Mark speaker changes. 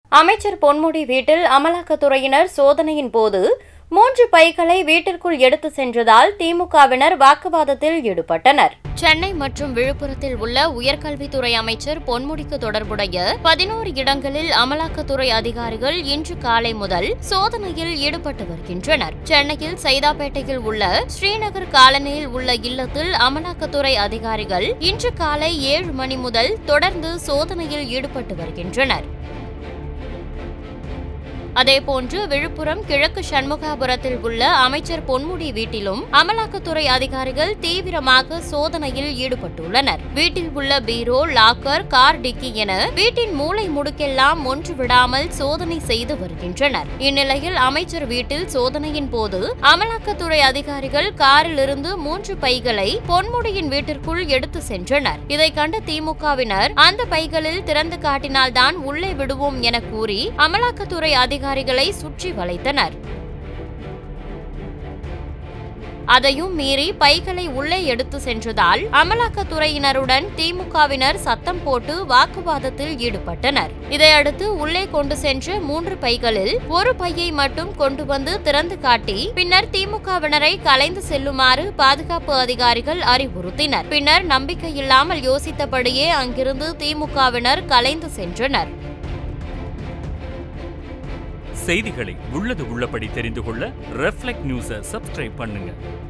Speaker 1: அமைச்சர் பொன்முடி வீட்டில் அமலாக்கத்துறையினர் சோதனையின் போது மூன்று பைகளை வீட்டிற்குள் எடுத்து சென்றதால் திமுகவினர் வாக்குவாதத்தில் ஈடுபட்டனர் சென்னை மற்றும் விழுப்புரத்தில் உள்ள உயர்கல்வித்துறை அமைச்சர் பொன்முடிக்கு தொடர்புடைய பதினோரு இடங்களில் அமலாக்கத்துறை அதிகாரிகள் இன்று காலை முதல் சோதனையில் ஈடுபட்டு வருகின்றனர் சென்னையில் சைதாப்பேட்டையில் உள்ள ஸ்ரீநகர் காலனியில் உள்ள இல்லத்தில் அமலாக்கத்துறை அதிகாரிகள் இன்று காலை ஏழு மணி முதல் தொடர்ந்து சோதனையில் ஈடுபட்டு வருகின்றனர் அதேபோன்று விழுப்புரம் கிழக்கு சண்முகாபுரத்தில் உள்ள அமைச்சர் பொன்முடி வீட்டிலும் அமலாக்கத்துறை அதிகாரிகள் தீவிரமாக சோதனையில் ஈடுபட்டுள்ளனர் வீட்டில் உள்ள பீரோ லாக்கர் கார் டிக்கி என வீட்டின் மூளை முடுக்கெல்லாம் ஒன்று விடாமல் சோதனை செய்து வருகின்றனர் இந்நிலையில் அமைச்சர் வீட்டில் சோதனையின் போது அமலாக்கத்துறை அதிகாரிகள் காரிலிருந்து மூன்று பைகளை பொன்முடியின் வீட்டிற்குள் எடுத்து சென்றனர் இதை கண்ட திமுகவினர் அந்த பைகளில் திறந்து காட்டினால்தான் உள்ளே விடுவோம் என கூறி அமலாக்கத்துறை அதிகாரிகளை சுற்றி வளைத்தனர் அதையும் மீறி பைகளை உள்ளே எடுத்து சென்றதால் அமலாக்கத்துறையினருடன் திமுகவினர் சத்தம் போட்டு வாக்குவாதத்தில் ஈடுபட்டனர் இதையடுத்து உள்ளே கொண்டு சென்ற மூன்று பைகளில் ஒரு பையை மட்டும் கொண்டு வந்து திறந்து காட்டி பின்னர் திமுகவினரை கலைந்து செல்லுமாறு பாதுகாப்பு அதிகாரிகள் அறிவுறுத்தினர் பின்னர் நம்பிக்கையில்லாமல் யோசித்தபடியே அங்கிருந்து திமுகவினர் கலைந்து சென்றனர்
Speaker 2: செய்திகளை உள்ளது உள்ளபடி தெரிந்து கொள்ள ரெஃப்ளெக்ட் நியூஸை சப்ஸ்கிரைப் பண்ணுங்க